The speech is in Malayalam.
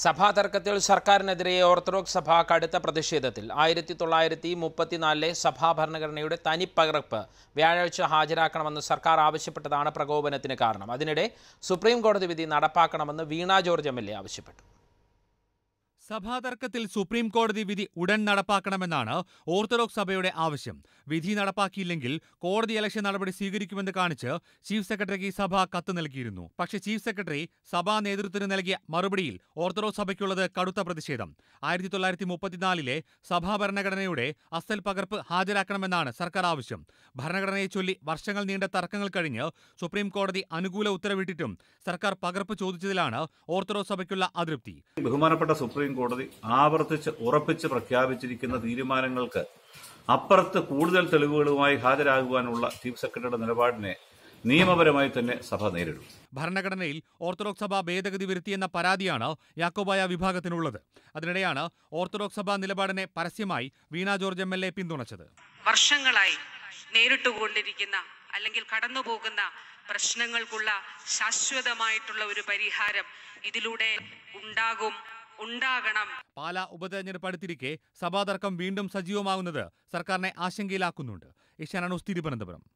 സഭാ തർക്കത്തിൽ സർക്കാരിനെതിരെ ഓർത്തഡോക്സ് സഭ കടുത്ത പ്രതിഷേധത്തിൽ ആയിരത്തി തൊള്ളായിരത്തി മുപ്പത്തിനാലിലെ സഭാ ഭരണഘടനയുടെ തനിപ്പകർപ്പ് വ്യാഴാഴ്ച ഹാജരാക്കണമെന്ന് സർക്കാർ ആവശ്യപ്പെട്ടതാണ് പ്രകോപനത്തിന് കാരണം അതിനിടെ സുപ്രീം കോടതി വിധി നടപ്പാക്കണമെന്ന് Veena George M L A ആവശ്യപ്പെട്ടു സഭാതർക്കത്തിൽ സുപ്രീം കോടതി വിധി ഉടൻ നടപ്പാക്കണമെന്നാണ് ഓർത്തഡോക്സ് സഭയുടെ ആവശ്യം വിധി നടപ്പാക്കിയില്ലെങ്കിൽ കോടതി ഇലക്ഷൻ നടപടി സ്വീകരിക്കുമെന്ന് കാണിച്ച് ചീഫ് സെക്രട്ടറിക്ക് സഭ കത്ത് നൽകിയിരുന്നു പക്ഷേ ചീഫ് സെക്രട്ടറി സഭാ നേതൃത്വത്തിന് നൽകിയ മറുപടിയിൽ ഓർത്തഡോക്സ് സഭയ്ക്കുള്ളത് കടുത്ത പ്രതിഷേധം ആയിരത്തി തൊള്ളായിരത്തി മുപ്പത്തിനാലിലെ സഭാ ഭരണഘടനയുടെ അസൽ പകർപ്പ് ഹാജരാക്കണമെന്നാണ് സർക്കാർ ആവശ്യം ഭരണഘടനയെ ചൊല്ലി വർഷങ്ങൾ നീണ്ട തർക്കങ്ങൾ കഴിഞ്ഞ് സുപ്രീം കോടതി അനുകൂല ഉത്തരവിട്ടിട്ടും സർക്കാർ പകർപ്പ് ചോദിച്ചതിലാണ് ഓർത്തഡോക്സ് സഭയ്ക്കുള്ള അതൃപ്തി ബഹുമാനപ്പെട്ട സുപ്രീം കോടതി ആവർത്തിച്ച് ഉറപ്പിച്ച് പ്രഖ്യാപിച്ചിരിക്കുന്ന തീരുമാനങ്ങൾക്ക് അപ്പുറത്ത് കൂടുതൽ തെളിവുകളുമായി ഹാജരാകുവാനുള്ള ചീഫ് സെക്രട്ടറിയുടെ നിലപാടിനെ നിയമപരമായി തന്നെ സഭ നേരിടും ഭരണഘടനയിൽ ഓർത്തഡോക്സ് സഭ ഭേദഗതി വരുത്തിയെന്ന പരാതിയാണ് യാക്കോബായ വിഭാഗത്തിനുള്ളത് അതിനിടെയാണ് ഓർത്തഡോക്സ് സഭ നിലപാടിനെ പരസ്യമായി Veena George M L A പിന്തുണച്ചത് വർഷങ്ങളായി നേരിട്ടുകൊണ്ടിരിക്കുന്ന അല്ലെങ്കിൽ കടന്നുപോകുന്ന പ്രശ്നങ്ങൾക്കുള്ള ശാശ്വതമായിട്ടുള്ള ഒരു പരിഹാരം ഇതിലൂടെ ഉണ്ടാകും ഉണ്ടാകണം പാലാ ഉപതെരഞ്ഞെടുപ്പ് അടുത്തിരിക്കെ സഭാതർക്കം വീണ്ടും സജീവമാകുന്നത് സർക്കാരിനെ ആശങ്കയിലാക്കുന്നുണ്ട് ഏഷ്യാനാണ് തിരുവനന്തപുരം